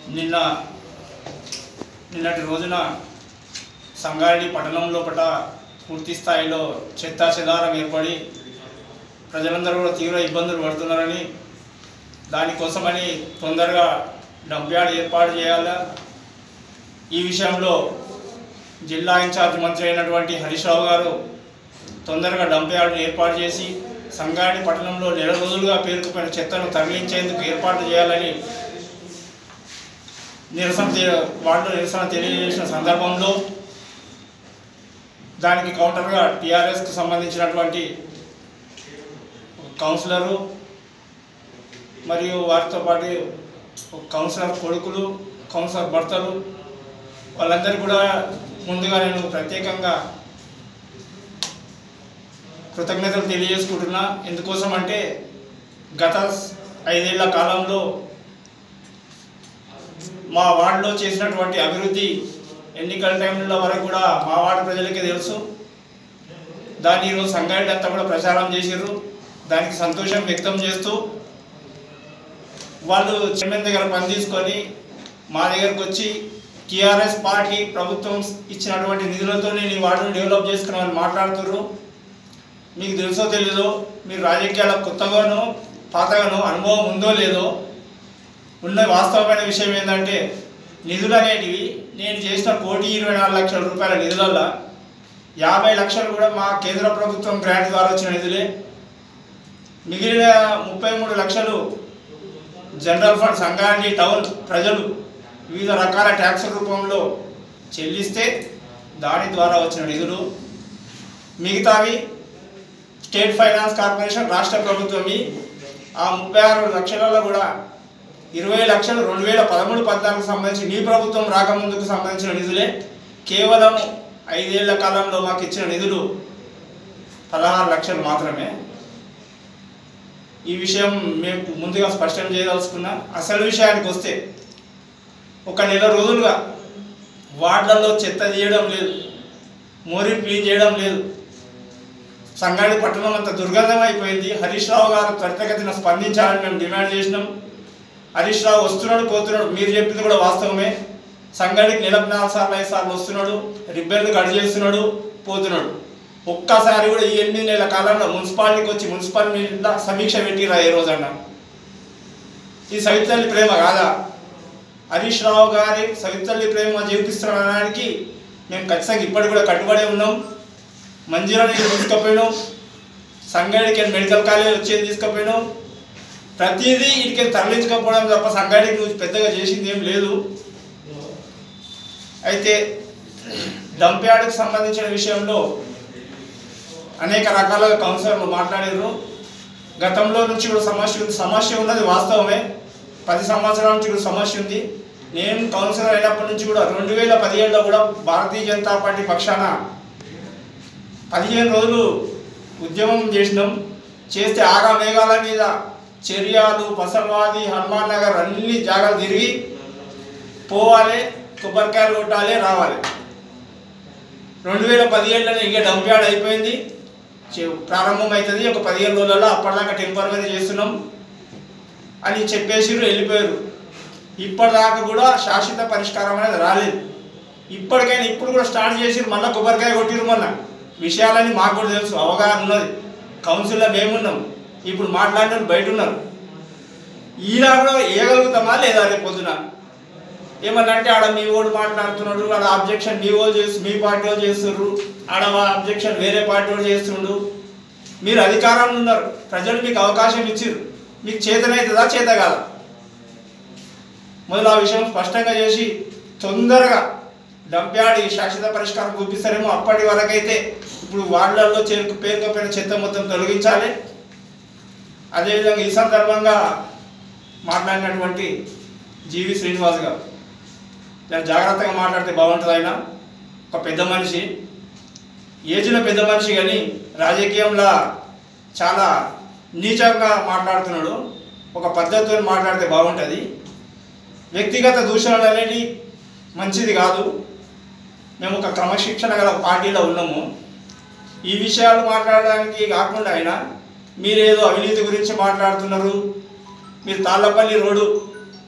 నిన్న నిన్నటి రోజున సంగారెడ్డి పట్టణం లోపల పూర్తి స్థాయిలో చెత్తా చెదారం ఏర్పడి ప్రజలందరూ కూడా తీవ్ర ఇబ్బందులు పడుతున్నారని దానికోసమని తొందరగా డంప్ యార్డ్ ఏర్పాటు చేయాలా ఈ విషయంలో జిల్లా ఇన్ఛార్జ్ మంత్రి అయినటువంటి హరీష్ రావు గారు తొందరగా డంప్ యార్డ్ను ఏర్పాటు చేసి సంగారెడ్డి పట్టణంలో నెల రోజులుగా పేరుకుపోయిన చెత్తను తరలించేందుకు ఏర్పాటు చేయాలని నిరసన తె- వాళ్ళు నిరసన తెలియజేసిన సందర్భంలో దానికి కౌంటర్గా టీఆర్ఎస్కి సంబంధించినటువంటి కౌన్సిలరు మరియు వారితో పాటు ఒక కౌన్సిలర్ కొడుకులు కౌన్సిలర్ భర్తలు వాళ్ళందరికీ కూడా ముందుగా నేను ప్రత్యేకంగా కృతజ్ఞతలు తెలియజేసుకుంటున్నా ఎందుకోసం అంటే గత ఐదేళ్ల కాలంలో మా వార్డులో చేసినటువంటి అభివృద్ధి ఎన్నికల టైంలో వరకు కూడా మా వార్డు ప్రజలకే తెలుసు దాన్ని ఈరోజు సంగారెడ్డి అంతా కూడా ప్రచారం చేసిర్రు దానికి సంతోషం వ్యక్తం చేస్తూ వాళ్ళు చైర్మన్ దగ్గర పని తీసుకొని మా దగ్గరకు వచ్చి టీఆర్ఎస్ పార్టీ ప్రభుత్వం ఇచ్చినటువంటి నిధులతో నీ వార్డును డెవలప్ చేసుకున్నామని మాట్లాడుతుర్రు మీకు తెలుసో తెలీదో మీరు రాజకీయాల కొత్తగానో పాతగానో అనుభవం ఉందో లేదో ఉన్న వాస్తవమైన విషయం ఏంటంటే నిధులు అనేటివి నేను చేసిన కోటి ఇరవై నాలుగు లక్షల రూపాయల నిధులల్లో యాభై లక్షలు కూడా మా కేంద్ర ప్రభుత్వం గ్రాంట్ ద్వారా వచ్చిన నిధులే మిగిలిన ముప్పై మూడు లక్షలు జనరల్ ఫండ్ సంఘాన్ని టౌన్ ప్రజలు వివిధ రకాల ట్యాక్స్ రూపంలో చెల్లిస్తే దాని ద్వారా వచ్చిన నిధులు మిగతావి స్టేట్ ఫైనాన్స్ కార్పొరేషన్ రాష్ట్ర ప్రభుత్వమి ఆ ముప్పై ఆరు లక్షలలో కూడా ఇరవై లక్షలు రెండు వేల పదమూడు పద్నాలుగు సంబంధించి నీ ప్రభుత్వం రాకముందుకు సంబంధించిన నిధులే కేవలం ఐదేళ్ల కాలంలో మాకు ఇచ్చిన నిధులు పదహారు లక్షలు మాత్రమే ఈ విషయం మేము ముందుగా స్పష్టం చేయదలుచుకున్నా అసలు విషయానికి వస్తే ఒక నెల రోజులుగా వార్డులలో చెత్త తీయడం లేదు మోరీ క్లీన్ చేయడం లేదు సంగాడి పట్టణం అంత దుర్గంధం అయిపోయింది హరీష్ రావు గారు త్వరితగతిన స్పందించాలని మేము డిమాండ్ చేసినాం హరీష్ రావు వస్తున్నాడు పోతున్నాడు మీరు చెప్పింది కూడా వాస్తవమే సంగాడికి నెలకు నాలుగు సార్లు ఐదు సార్లు వస్తున్నాడు రిబ్బన్లు కట్ చేస్తున్నాడు పోతున్నాడు ఒక్కసారి కూడా ఈ ఎనిమిది నెలల కాలంలో మున్సిపాలిటీకి వచ్చి మున్సిపాలిటీలో సమీక్ష పెట్టిరా ఏ రోజన్నా ఈ సవితల్లి ప్రేమ కాదా హరీష్ రావు గారి సవితల్లి ప్రేమ జీవిస్తున్నాడానికి మేము ఖచ్చితంగా ఇప్పటికి కూడా కట్టుబడి ఉన్నాం మంజీరా నీళ్ళు తీసుకుపోయినాం సంగాడికి మెడికల్ కాలేజ్ వచ్చేది తీసుకుపోయినాం ప్రతిదీ ఇటుకే తరలించకపోవడం తప్ప సంగాడికి నువ్వు పెద్దగా చేసింది ఏం లేదు అయితే డంప్ యార్డ్కి సంబంధించిన విషయంలో అనేక రకాలుగా కౌన్సిలర్లు మాట్లాడారు గతంలో నుంచి కూడా సమస్య ఉంది సమస్య ఉన్నది వాస్తవమే పది సంవత్సరాల నుంచి కూడా సమస్య ఉంది నేను కౌన్సిలర్ అయినప్పటి నుంచి కూడా రెండు వేల పదిహేడులో కూడా భారతీయ జనతా పార్టీ పక్షాన పదిహేను రోజులు ఉద్యమం చేసినాం చేస్తే ఆగా మేఘాల మీద చర్యాలు పసల్వాది హనుమాన్ నగర్ అన్ని జాగాలు తిరిగి పోవాలి కొబ్బరికాయలు కొట్టాలి రావాలి రెండు వేల పదిహేడులోనే ఇక డంప్ యార్డ్ అయిపోయింది చే- ప్రారంభం అవుతుంది ఒక పదిహేను రోజులలో అప్పటిదాకా టెంపరీ చేస్తున్నాం అని చెప్పేసిరు వెళ్ళిపోయారు ఇప్పటిదాకా కూడా శాశ్వత పరిష్కారం అనేది రాలేదు ఇప్పటికైనా ఇప్పుడు కూడా స్టార్ట్ చేసి మళ్ళీ కొబ్బరికాయ కొట్టిరు మొన్న విషయాలన్నీ మాకు కూడా తెలుసు అవగాహన ఉన్నది కౌన్సిల్లో మేమున్నాం ఇప్పుడు మాట్లాడిన వాళ్ళు బయట ఉన్నారు ఈయన కూడా వేయగలుగుతామా లేదా రేపు పొద్దున ఏమన్నా అంటే ఆడ మీ ఓడు మాట్లాడుతున్నాడు ఆడ అబ్జెక్షన్ మీ వాళ్ళు చేస్తు మీ పార్టీ వాళ్ళు చేస్తున్నారు ఆడ అబ్జెక్షన్ వేరే పార్టీ వాళ్ళు చేస్తుండు మీరు అధికారంలో ఉన్నారు ప్రజలు మీకు అవకాశం ఇచ్చిర్రు మీకు చేతనవుతుందా చేత కాదా మొదలు ఆ విషయం స్పష్టంగా చేసి తొందరగా డంప్యాడి శాశ్వత పరిష్కారం చూపిస్తారేమో అప్పటి వరకైతే ఇప్పుడు వార్డులలో చేరుకు పేరుకపోయిన చెత్త మొత్తం తొలగించాలి అదేవిధంగా ఈ సందర్భంగా మాట్లాడినటువంటి జీవి శ్రీనివాస్ గారు చాలా జాగ్రత్తగా మాట్లాడితే బాగుంటుంది ఆయన ఒక పెద్ద మనిషి ఏజ్లో పెద్ద మనిషి కానీ రాజకీయంలో చాలా నీచంగా మాట్లాడుతున్నాడు ఒక పద్ధతితో మాట్లాడితే బాగుంటుంది వ్యక్తిగత దూషణలు అనేది మంచిది కాదు మేము ఒక క్రమశిక్షణ గల పార్టీలో ఉన్నాము ఈ విషయాలు మాట్లాడడానికి కాకుండా అయినా మీరేదో అవినీతి గురించి మాట్లాడుతున్నారు మీరు తాళ్ళపల్లి రోడ్డు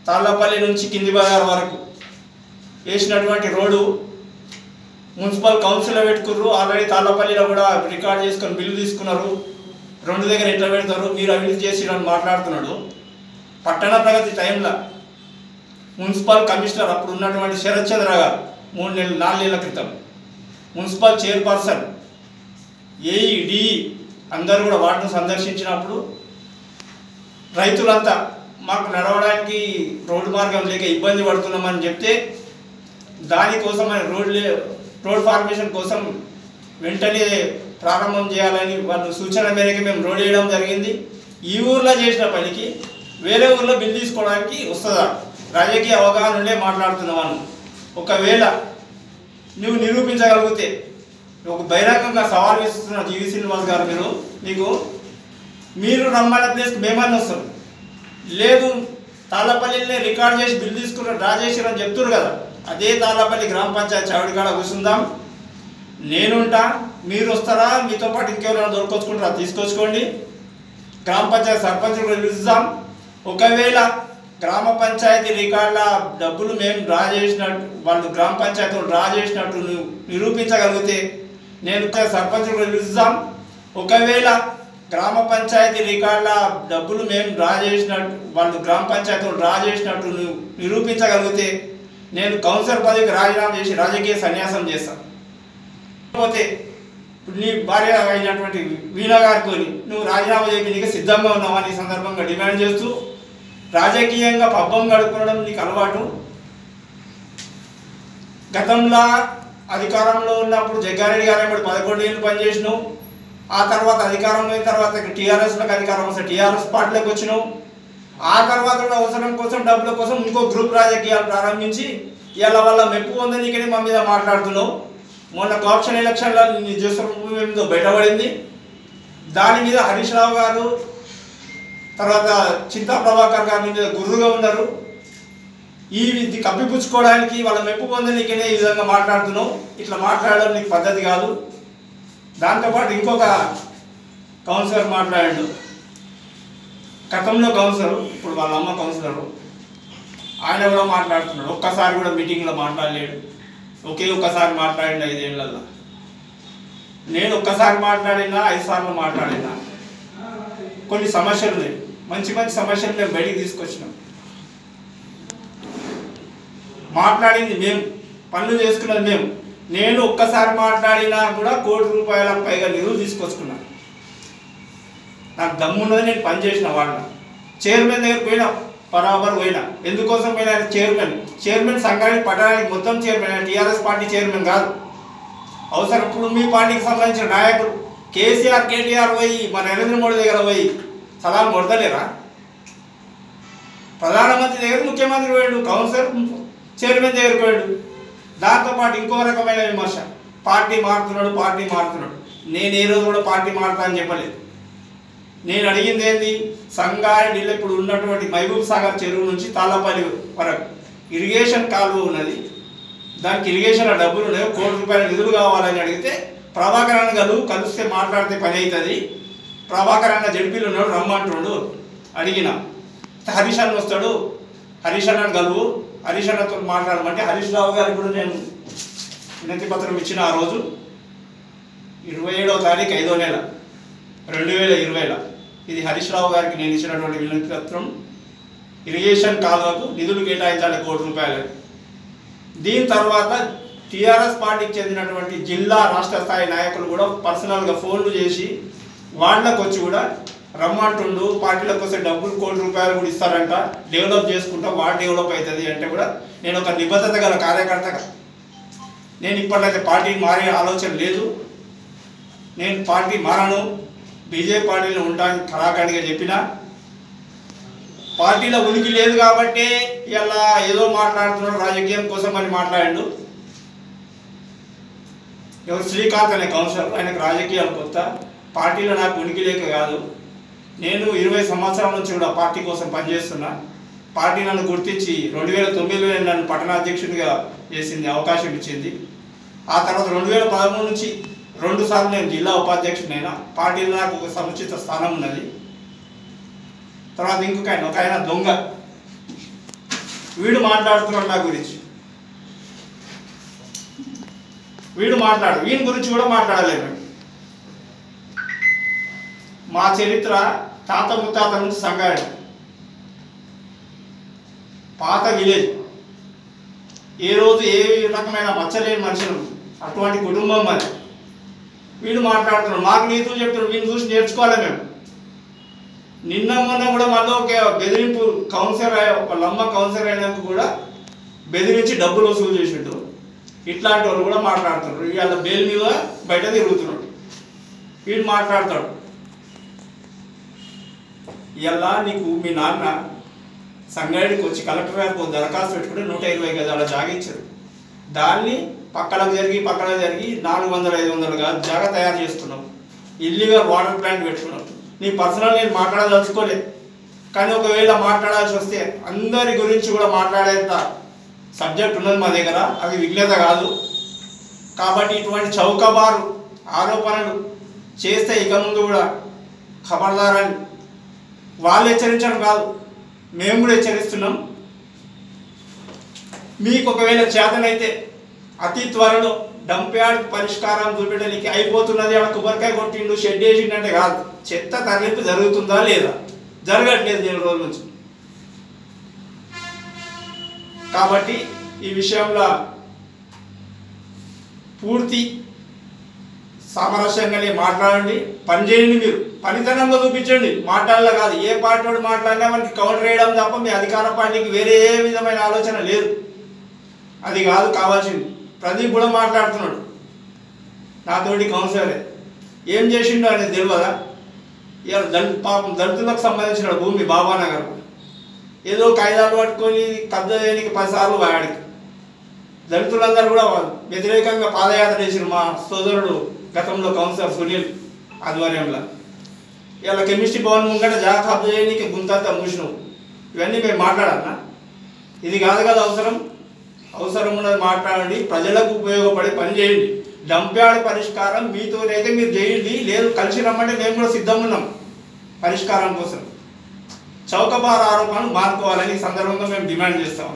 తాళ్ళపల్లి నుంచి కింది బజార్ వరకు వేసినటువంటి రోడ్డు మున్సిపల్ కౌన్సిల్లో పెట్టుకుర్రు ఆల్రెడీ తాళ్ళపల్లిలో కూడా రికార్డ్ చేసుకొని బిల్లు తీసుకున్నారు రెండు దగ్గర ఎట్లా పెడతారు మీరు అవినీతి చేసిరని మాట్లాడుతున్నాడు పట్టణ ప్రగతి టైంలో మున్సిపల్ కమిషనర్ అప్పుడు ఉన్నటువంటి శరత్ చంద్ర గారు మూడు నెలలు నాలుగు నెలల క్రితం మున్సిపల్ చైర్పర్సన్ ఏఈ డిఈ అందరూ కూడా వాటిని సందర్శించినప్పుడు రైతులంతా మాకు నడవడానికి రోడ్డు మార్గం లేక ఇబ్బంది పడుతున్నామని చెప్తే దానికోసం అని రోడ్ లే రోడ్ ఫార్మేషన్ కోసం వెంటనే ప్రారంభం చేయాలని వాళ్ళు సూచన మేరకు మేము రోడ్ వేయడం జరిగింది ఈ ఊర్లో చేసిన పనికి వేరే ఊర్లో బిల్ తీసుకోవడానికి వస్తుందా రాజకీయ అవగాహన ఉండే మాట్లాడుతున్నాను ఒకవేళ నువ్వు నిరూపించగలిగితే ఒక బహిరంగంగా సవాల్ విస్తున్న జీవి శ్రీనివాస్ గారు మీరు మీకు మీరు రమ్మన్న ప్లేస్కి మేమన్నా వస్తాం లేదు తాళ్ళపల్లిని రికార్డ్ చేసి బిల్ తీసుకున్న డ్రా చేసిరని చెప్తున్నారు కదా అదే తాళ్ళపల్లి గ్రామ పంచాయతీ చవిడికాడ కూర్చుందాం నేనుంటా మీరు వస్తారా మీతో పాటు ఇంకెవరైనా దొరకొచ్చుకుంటారా తీసుకొచ్చుకోండి గ్రామ పంచాయతీ సర్పంచ్ కూడా పిలుస్తాం ఒకవేళ గ్రామ పంచాయతీ రికార్డుల డబ్బులు మేము డ్రా చేసినట్టు వాళ్ళు గ్రామ పంచాయతీ డ్రా చేసినట్టు నువ్వు నిరూపించగలిగితే నేను సర్పంచ్ కూడా పిలుస్తాం ఒకవేళ గ్రామ పంచాయతీ రికార్డుల డబ్బులు మేము డ్రా చేసినట్టు వాళ్ళు గ్రామ పంచాయతీ డ్రా చేసినట్టు నువ్వు నిరూపించగలిగితే నేను కౌన్సిలర్ పదవికి రాజీనామా చేసి రాజకీయ సన్యాసం చేస్తాను పోతే ఇప్పుడు నీ భార్య అయినటువంటి వీణా గారితో నువ్వు రాజీనామా చేసి నీకు సిద్ధంగా ఉన్నావని ఈ సందర్భంగా డిమాండ్ చేస్తూ రాజకీయంగా పబ్బం గడుపుకోవడం నీకు అలవాటు గతంలో అధికారంలో ఉన్నప్పుడు జగ్గారెడ్డి గారు ఇప్పుడు పదకొండు ఏళ్ళు పనిచేసినావు ఆ తర్వాత అధికారంలో అయిన తర్వాత టీఆర్ఎస్లోకి అధికారం వస్తే టీఆర్ఎస్ పార్టీలోకి వచ్చినావు ఆ తర్వాత కూడా అవసరం కోసం డబ్బుల కోసం ఇంకో గ్రూప్ రాజకీయాలు ప్రారంభించి ఇలా వాళ్ళ మెప్పు పొందనీకని మా మీద మాట్లాడుతున్నావు మొన్న కాప్షన్ ఎలక్షన్లో నీ చేసిన బయటపడింది దాని మీద హరీష్ రావు గారు తర్వాత చింతా ప్రభాకర్ గారి మీద గుర్రుగా ఉన్నారు ఈ ఇది కప్పిపుచ్చుకోవడానికి వాళ్ళ మెప్పు పొందనీకనే ఈ విధంగా మాట్లాడుతున్నావు ఇట్లా మాట్లాడడం నీకు పద్ధతి కాదు దాంతోపాటు ఇంకొక కౌన్సిలర్ మాట్లాడాడు గతంలో కౌన్సిలర్ ఇప్పుడు వాళ్ళ అమ్మ కౌన్సిలరు ఆయన కూడా మాట్లాడుతున్నాడు ఒక్కసారి కూడా మీటింగ్లో మాట్లాడలేడు ఒకే ఒక్కసారి మాట్లాడిండు ఐదేళ్లలో నేను ఒక్కసారి మాట్లాడినా ఐదు సార్లు మాట్లాడినా కొన్ని సమస్యలు ఉన్నాయి మంచి మంచి సమస్యలు మేము బయటికి తీసుకొచ్చినాం మాట్లాడింది మేము పనులు చేసుకున్నది మేము నేను ఒక్కసారి మాట్లాడినా కూడా కోటి రూపాయల పైగా నిధులు తీసుకొచ్చుకున్నాను నాకు దమ్మున్నది నేను పని చేసిన వాళ్ళ చైర్మన్ దగ్గర పోయినా బరాబర్ పోయినా ఎందుకోసం పోయినా ఆయన చైర్మన్ చైర్మన్ సంఘానికి పట్టడానికి మొత్తం చైర్మన్ ఆయన టీఆర్ఎస్ పార్టీ చైర్మన్ కాదు అవసరం ఇప్పుడు మీ పార్టీకి సంబంధించిన నాయకులు కేసీఆర్ కేటీఆర్ పోయి మన నరేంద్ర మోడీ దగ్గర పోయి సలాం కొడతలేరా ప్రధానమంత్రి దగ్గర ముఖ్యమంత్రి పోయాడు కౌన్సిలర్ చైర్మన్ దగ్గర పోయాడు దాంతోపాటు ఇంకో రకమైన విమర్శ పార్టీ మారుతున్నాడు పార్టీ మారుతున్నాడు నేను ఏ రోజు కూడా పార్టీ మారుతా అని చెప్పలేదు నేను అడిగింది ఏంది సంగారెడ్డిలో ఇప్పుడు ఉన్నటువంటి మహబూబ్ సాగర్ చెరువు నుంచి తాళ్ళపల్లి వరకు ఇరిగేషన్ కాలువ ఉన్నది దానికి ఇరిగేషన్ డబ్బులు ఉన్నాయి కోటి రూపాయల నిధులు కావాలని అడిగితే ప్రభాకర్ అన్న గారు కలిస్తే మాట్లాడితే పని అవుతుంది ప్రభాకర్ అన్న జడ్పీలు ఉన్నాడు రమ్మంటున్నాడు అడిగిన హరీష్ అన్న వస్తాడు హరీష్ అన్న గలువు హరీష్ అన్నతో మాట్లాడమంటే హరీష్ రావు గారికి కూడా నేను వినతి పత్రం ఇచ్చిన ఆ రోజు ఇరవై ఏడవ తారీఖు ఐదో నెల రెండు వేల ఇరవైలో ఇది హరీష్ రావు గారికి నేను ఇచ్చినటువంటి వినతి పత్రం ఇరిగేషన్ కాలువకు నిధులు కేటాయించాలి కోటి రూపాయలు దీని తర్వాత టీఆర్ఎస్ పార్టీకి చెందినటువంటి జిల్లా రాష్ట్ర స్థాయి నాయకులు కూడా పర్సనల్గా ఫోన్లు చేసి వాళ్ళకు వచ్చి కూడా రమ్మంటుండు పార్టీలకు వస్తే డబ్బులు కోటి రూపాయలు కూడా ఇస్తారంట డెవలప్ చేసుకుంటా వాడు డెవలప్ అవుతుంది అంటే కూడా నేను ఒక నిబద్ధత గల కార్యకర్తగా నేను ఇప్పటికైతే పార్టీ మారే ఆలోచన లేదు నేను పార్టీ మారను బీజేపీ పార్టీలో ఉంటాను కళాఖండిగా చెప్పిన పార్టీలో ఉనికి లేదు కాబట్టి ఇలా ఏదో మాట్లాడుతున్నాడు రాజకీయం కోసం అని మాట్లాడాడు ఎవరు శ్రీకాంత్ అనే కౌన్సిలర్ ఆయనకు రాజకీయాలు కొత్త పార్టీలో నాకు ఉనికి లేక కాదు నేను ఇరవై సంవత్సరాల నుంచి కూడా పార్టీ కోసం పనిచేస్తున్నా పార్టీ నన్ను గుర్తించి రెండు వేల తొమ్మిదిలో నన్ను పట్టణాధ్యక్షుడిగా చేసింది అవకాశం ఇచ్చింది ఆ తర్వాత రెండు వేల పదమూడు నుంచి రెండు సార్లు నేను జిల్లా ఉపాధ్యక్షుడైనా పార్టీలో నాకు ఒక సముచిత స్థానం ఉన్నది తర్వాత ఇంకొక ఆయన ఒక ఆయన దొంగ వీడు మాట్లాడుతున్నాడు నా గురించి వీడు మాట్లాడు వీని గురించి కూడా మాట్లాడలేము మా చరిత్ర తాత ముత్తాత నుంచి సంగారెడ్డి పాత విలేజ్ ఏ రోజు ఏ రకమైన మచ్చలేని మనుషులు అటువంటి కుటుంబం మరి వీడు మాట్లాడుతున్నాడు మాకు నీతులు చెప్తున్నాడు వీడిని చూసి నేర్చుకోవాలి మేము నిన్న మొన్న కూడా మళ్ళీ ఒక బెదిరింపు కౌన్సిలర్ అయ్యా వాళ్ళ అమ్మ కౌన్సిలర్ అయినందుకు కూడా బెదిరించి డబ్బులు వసూలు చేసిండు ఇట్లాంటి వాళ్ళు కూడా మాట్లాడుతున్నారు ఇవాళ బెయిల్ మీద బయట తిరుగుతున్నాడు వీడు మాట్లాడతాడు ఇలా నీకు మీ నాన్న సంగారెడ్డికి వచ్చి కలెక్టర్ గారికి ఒక దరఖాస్తు పెట్టుకుంటే నూట ఇరవై గజాల జాగా ఇచ్చారు దాన్ని పక్కలకు జరిగి పక్కన జరిగి నాలుగు వందల ఐదు వందలు కాదు జాగా తయారు చేస్తున్నాం ఇల్లీగల్ వాటర్ ప్లాంట్ పెట్టుకున్నాం నీ పర్సనల్ నేను మాట్లాడదలుచుకోలే కానీ ఒకవేళ మాట్లాడాల్సి వస్తే అందరి గురించి కూడా మాట్లాడేంత సబ్జెక్ట్ ఉన్నది మా దగ్గర అది విఘ్నత కాదు కాబట్టి ఇటువంటి చౌకబారు ఆరోపణలు చేస్తే ఇక ముందు కూడా ఖబర్దారని వాళ్ళు హెచ్చరించడం కాదు మేము కూడా హెచ్చరిస్తున్నాం మీకు ఒకవేళ చేతనైతే అతి త్వరలో డంప్ యార్డ్ పరిష్కారం చూపించడానికి అయిపోతున్నది అక్కడ కొబ్బరికాయ కొట్టిండు షెడ్ వేసిండంటే కాదు చెత్త తరలింపు జరుగుతుందా లేదా జరగట్లేదు నేను రోజుల నుంచి కాబట్టి ఈ విషయంలో పూర్తి సామరస్యంగానే మాట్లాడండి పని చేయండి మీరు పనితనంగా చూపించండి మాట్లాడలే కాదు ఏ పార్టీ వాడు మాట్లాడినా మనకి కౌంటర్ వేయడం తప్ప మీ అధికార పార్టీకి వేరే ఏ విధమైన ఆలోచన లేదు అది కాదు కావాల్సింది ప్రదీప్ కూడా మాట్లాడుతున్నాడు నాతోటి కౌన్సిలరే ఏం చేసిండో అనేది తెలియదా ఇవాళ దళిత పాపం దళితులకు సంబంధించిన భూమి బాబానగర్ ఏదో కాగితాలు పట్టుకొని కబ్జా చేయడానికి పదిసార్లు వాడికి దళితులందరూ కూడా వ్యతిరేకంగా పాదయాత్ర చేసిన మా సోదరుడు గతంలో కౌన్సిలర్ సునీల్ ఆధ్వర్యంలో ఇలా కెమిస్ట్రీ భవన్ ముంగట జాగా కబ్జా చేయడానికి గుంతంతా మూసినావు ఇవన్నీ మేము మాట్లాడాలనా ఇది కాదు కదా అవసరం అవసరం ఉన్నది మాట్లాడండి ప్రజలకు ఉపయోగపడే పని చేయండి డంప్యార్డ్ పరిష్కారం మీతోనైతే మీరు చేయండి లేదు కలిసి రమ్మంటే మేము కూడా సిద్ధం ఉన్నాం పరిష్కారం కోసం చౌకబార్ ఆరోపణలు మార్చుకోవాలని ఈ సందర్భంగా మేము డిమాండ్ చేస్తాం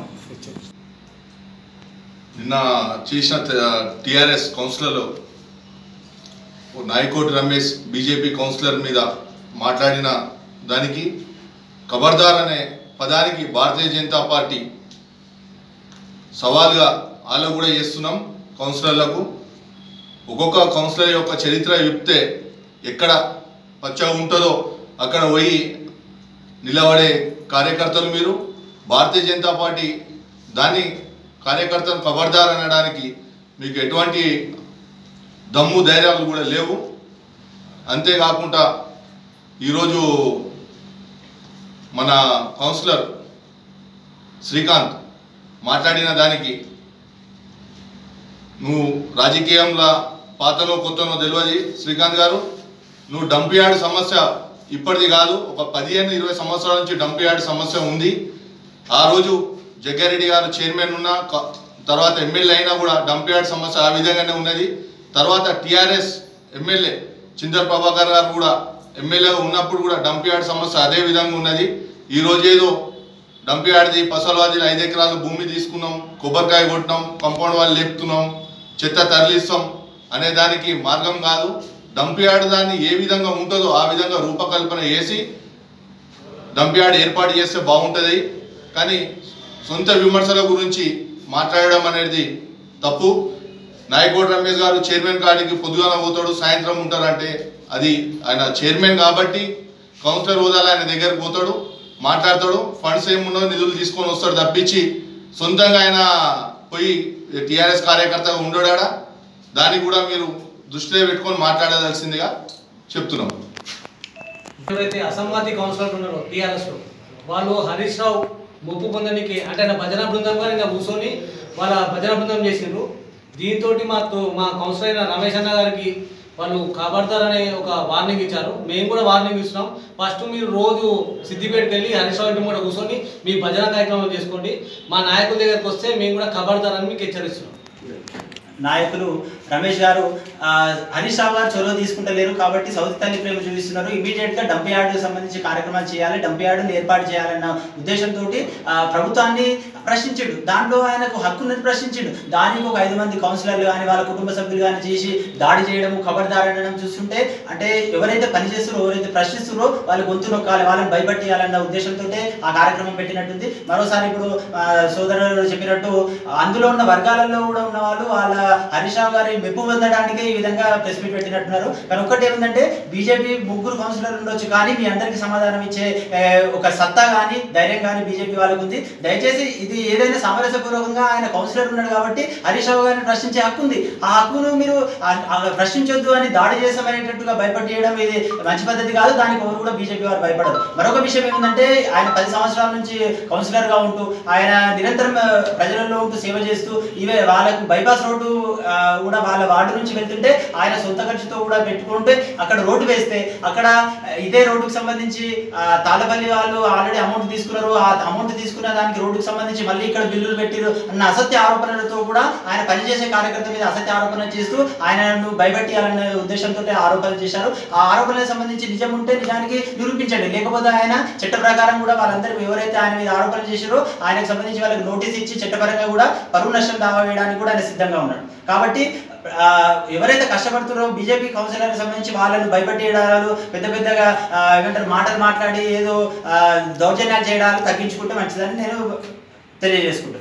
నిన్న చేసిన టిఆర్ఎస్ కౌన్సిలర్లో ఓ నాయకోటి రమేష్ బీజేపీ కౌన్సిలర్ మీద మాట్లాడిన దానికి ఖబర్దార్ అనే పదానికి భారతీయ జనతా పార్టీ సవాల్గా వాళ్ళు కూడా చేస్తున్నాం కౌన్సిలర్లకు ఒక్కొక్క కౌన్సిలర్ యొక్క చరిత్ర చెప్తే ఎక్కడ పచ్చ ఉంటుందో అక్కడ పోయి నిలబడే కార్యకర్తలు మీరు భారతీయ జనతా పార్టీ దాన్ని కార్యకర్తను ఖబర్దార్ అనడానికి మీకు ఎటువంటి దమ్ము ధైర్యాలు కూడా లేవు అంతేకాకుండా ఈరోజు మన కౌన్సిలర్ శ్రీకాంత్ మాట్లాడిన దానికి నువ్వు రాజకీయంలో పాతనో కొత్తనో తెలియదు శ్రీకాంత్ గారు నువ్వు డంప్ యార్డ్ సమస్య ఇప్పటిది కాదు ఒక పదిహేను ఇరవై సంవత్సరాల నుంచి డంప్ యార్డ్ సమస్య ఉంది ఆ రోజు జగ్గారెడ్డి గారు చైర్మన్ ఉన్న క- తర్వాత ఎమ్మెల్యే అయినా కూడా డంప్ యార్డ్ సమస్య ఆ విధంగానే ఉన్నది తర్వాత టిఆర్ఎస్ ఎమ్మెల్యే చింతర్ ప్రభాకర్ గారు కూడా ఎమ్మెల్యేగా ఉన్నప్పుడు కూడా డంప్ యార్డ్ సమస్య అదే విధంగా ఉన్నది ఈ రోజు ఏదో డంప్ యార్డ్ది పసలవాదిలో ఐదు ఎకరాల భూమి తీసుకున్నాం కొబ్బరికాయ కొట్టినాం కంపౌండ్ వాళ్ళు లేపుతున్నాం చెత్త తరలిస్తాం అనే దానికి మార్గం కాదు డంప్ యార్డ్ దాన్ని ఏ విధంగా ఉంటుందో ఆ విధంగా రూపకల్పన చేసి డంప్ యార్డ్ ఏర్పాటు చేస్తే బాగుంటుంది కానీ సొంత విమర్శల గురించి మాట్లాడడం అనేది తప్పు నాయకోటి రమేష్ గారు చైర్మన్ కాడికి పొద్దుగాల పోతాడు సాయంత్రం ఉంటారంటే అది ఆయన చైర్మన్ కాబట్టి కౌన్సిలర్ హోదాలో ఆయన దగ్గరకు పోతాడు మాట్లాడతాడు ఫండ్స్ ఏమున్నో నిధులు తీసుకొని వస్తాడు తప్పించి సొంతంగా ఆయన పోయి టీఆర్ఎస్ కార్యకర్తగా ఉండడాడా దాన్ని కూడా మీరు దృష్టిలో పెట్టుకొని మాట్లాడదలసిందిగా చెప్తున్నాం ఎవరైతే అసమ్మతి కౌన్సిలర్ ఉన్నారో టీఆర్ఎస్ లో వాళ్ళు హరీష్ రావు ముప్పు పొందడానికి అంటే ఆయన భజన బృందంగా ఇంకా కూర్చొని వాళ్ళ భజన బృందం చేసిండ్రు దీంతో మా తో- మా కౌన్సిలర్ అయిన రమేష్ అన్న గారికి వాళ్ళు కాబడతారనే ఒక వార్నింగ్ ఇచ్చారు మేము కూడా వార్నింగ్ ఇస్తున్నాం ఫస్ట్ మీరు రోజు సిద్దిపేటకి వెళ్ళి హరీష్ రావు ఇంటి కూడా కూర్చొని మీ భజన కార్యక్రమం చేసుకోండి మా నాయకుల దగ్గరకు వస్తే మేము కూడా కబడతారని మీకు హెచ్చరిస్తున్నాం నాయకులు రమేష్ గారు ఆ, హరీష్ రావు గారు చొరవ తీసుకుంటలేరు కాబట్టి సౌత్ తల్లి ప్రేమ చూపిస్తున్నారు ఇమీడియట్ గా డంప్ యార్డ్ సంబంధించి కార్యక్రమాలు చేయాలి డంప్ యార్డును ఏర్పాటు చేయాలన్న ఉద్దేశంతో ప్రభుత్వాన్ని ప్రశ్నించాడు దాంట్లో ఆయనకు హక్కున్నది ప్రశ్నించాడు దానికి ఒక ఐదు మంది కౌన్సిలర్లు కానీ వాళ్ళ కుటుంబ సభ్యులు కానీ చేసి దాడి చేయడము ఖబర్దార్ అనడం చూస్తుంటే అంటే ఎవరైతే పనిచేస్తారో ఎవరైతే ప్రశ్నిస్తారో వాళ్ళ గొంతు నొక్కాలి వాళ్ళని భయపట్టియాలన్న ఉద్దేశంతో ఆ కార్యక్రమం పెట్టినట్టుంది మరోసారి ఇప్పుడు ఆ, సోదరుడు చెప్పినట్టు అందులో ఉన్న వర్గాలలో కూడా ఉన్న వాళ్ళు వాళ్ళ హరీష్ రావు గారి మెప్పు పొందడానికి ఈ విధంగా ప్రెస్ మీట్ పెట్టినట్టున్నారు కానీ ఒక్కటి ఏమిటంటే బీజేపీ ముగ్గురు కౌన్సిలర్లు ఉండొచ్చు కానీ మీ అందరికీ సమాధానం ఇచ్చే ఏ, ఒక సత్తా కానీ ధైర్యం కానీ బీజేపీ వాళ్ళకు ఉంది దయచేసి ఇది ఏదైనా సామరస్యపూర్వకంగా ఆయన కౌన్సిలర్ ఉన్నాడు కాబట్టి హరీష్ రావు గారిని ప్రశ్నించే హక్కు ఉంది ఆ హక్కును మీరు ఆ- ఆ ప్రశ్నించొద్దు అని దాడి చేసామనేటట్టుగా భయపడేయడం ఇది మంచి పద్ధతి కాదు దానికి ఎవరు కూడా బీజేపీ వారు భయపడదు మరొక విషయం ఏంటంటే ఆయన పది సంవత్సరాల నుంచి కౌన్సిలర్ గా ఉంటూ ఆయన నిరంతరం ఆ, ప్రజలలో ఉంటూ సేవ చేస్తూ ఇవే వాళ్ళకు బైపాస్ రోడ్డు ఆ, కూడా వాళ్ళ వార్డు నుంచి వెళ్తుంటే ఆయన సొంత ఖర్చుతో కూడా పెట్టుకుంటే అక్కడ రోడ్డు వేస్తే అక్కడ ఆ, ఇదే రోడ్డుకు సంబంధించి ఆ, తాళ్ళపల్లి వాళ్ళు ఆల్రెడీ అమౌంట్ తీసుకున్నారు ఆ అమౌంట్ తీసుకున్న దానికి రోడ్డుకు సంబంధించి మళ్ళీ ఇక్కడ బిల్లులు పెట్టిరు అన్న అసత్య ఆరోపణలతో కూడా ఆయన పనిచేసే కార్యకర్త మీద అసత్య ఆరోపణ చేస్తూ ఆయనను భయపెట్టాలనే ఉద్దేశంతో ఆరోపణలు చేశారు ఆ ఆరోపణలకు సంబంధించి నిజం ఉంటే నిజానికి నిరూపించండి లేకపోతే ఆయన చట్ట ప్రకారం కూడా వాళ్ళందరూ ఎవరైతే ఆయన మీద ఆరోపణలు చేశారో ఆయనకు సంబంధించి వాళ్ళకి నోటీస్ ఇచ్చి చట్టపరంగా కూడా పరువు నష్టం దావా వేయడానికి కూడా ఆయన సిద్ధంగా ఉన్నాడు కాబట్టి ఆ, ఎవరైతే కష్టపడుతున్నారో బీజేపీ కౌన్సిలర్కి సంబంధించి వాళ్ళని భయపెట్టేయడాలు పెద్ద పెద్దగా ఆ, ఏమంటారు మాటలు మాట్లాడి ఏదో ఆ, దౌర్జన్యాలు చేయడాలు తగ్గించుకుంటే మంచిదని నేను తెలియజేసుకుంటున్నాను